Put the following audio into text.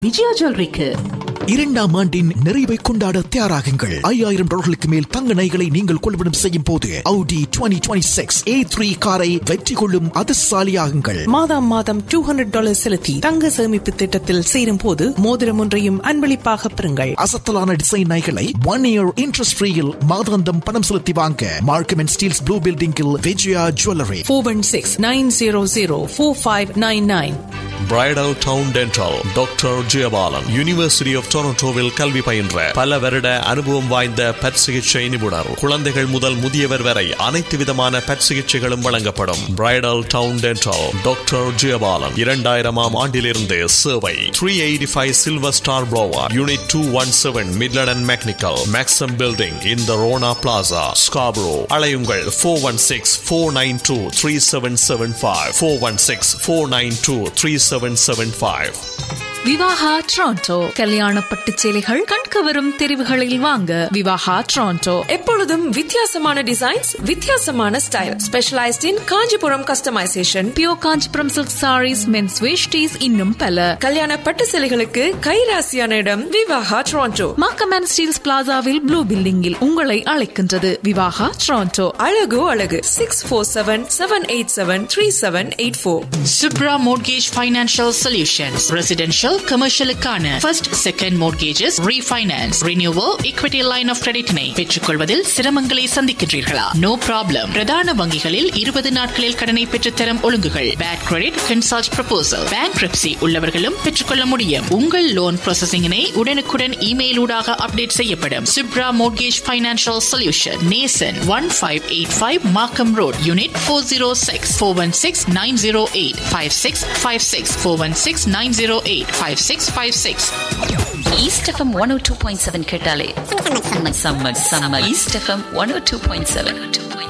விஜயா ஜுவல்லரிக்கு இரண்டாம் ஆண்டின் நிறைவை கொண்டாட தயாராகுங்கள் ஐயாயிரம் டாலர்களுக்கு மேல் தங்க நகைகளை நீங்கள் கொள்வனம் செய்யும் போது Audi 2026 A3 காரை வெற்றி கொள்ளும் அதிர்ஷ்டசாலியாகுங்கள் மாதம் மாதம் டூ ஹண்ட்ரட் டாலர் செலுத்தி தங்க சேமிப்பு திட்டத்தில் சேரும் போது மோதிரம் ஒன்றையும் அன்பளிப்பாக பெறுங்கள் அசத்தலான டிசைன் நகைகளை ஒன் இயர் இன்ட்ரெஸ்ட் ஃப்ரீயில் மாதாந்தம் பணம் செலுத்தி வாங்க மார்க்கம் அண்ட் ஸ்டீல்ஸ் ப்ளூ பில்டிங்கில் Vijaya jewellery four one six nine zero zero four five nine nine bridal town dental doctor Jayabalan university of டொரண்டோவில் கல்வி பயின்ற பல வருட அனுபவம் வாய்ந்த பற் சிகிச்சை நிபுணர் குழந்தைகள் முதல் முதியவர் வரை அனைத்து விதமான பற் சிகிச்சைகளும் வழங்கப்படும் bridal town dental doctor Jayabalan இரண்டாயிரமாம் ஆண்டிலிருந்து சேவை three eighty five silver star boulevard unit two one seven Midland and McNicoll Maxim building in the Rona plaza Scarborough அலையுங்கள் four one six four nine two three seven seven five four one six four nine two three seven seven five Vivaha Toronto கல்யாண பட்டு சேலைகள் கண்கவரும் தெரிவுகளில் வாங்க விவாகா Toronto எப்பொழுதும் வித்தியாசமான designs வித்தியாசமான style specialized in Kanchipuram customization pure Kanchipuram silk sarees men's veshtis இன்னும் பல கல்யாண பட்டு சேலைகளுக்கு கைராசியான இடம் விவாகா ட்ரான்டோ மாக்கமேன் ஸ்டீல்ஸ் பிளாசாவில் ப்ளூ பில்டிங்கில் உங்களை அழைக்கின்றது விவாகா ட்ரான்டோ அழகு அழகு six four seven seven eight seven three seven eight four Subra Mortgage Financial Solutions. Residential, commercial-க்கான first, second mortgages, refinance, renewal, equity line of credit-னை பெற்றுக்கொள்வதில் சிரமங்களை சந்திக்கின்றீர்களா? No problem. பிரதான வங்கிகளில் 20 நாட்களில் கடனை பெற்றுத்தரும் ஒழுங்குகள். Bad credit, consult proposal. Bankruptcy உள்ளவர்களும் பெற்றுக்கொள்ள முடியும். உங்கள் லோன் ப்ராசஸிங்கினை உடனுக்குடன் இமெயில் ஊடாக அப்டேட் செய்யப்படும். Subra Mortgage Financial Solution. Nason 1585 Markham Road, Unit 406 416 908 5656 416 908 5656 east FM one O two point seven கேட்டாலே செம்ம செம்ம செம்ம east FM one O two point seven two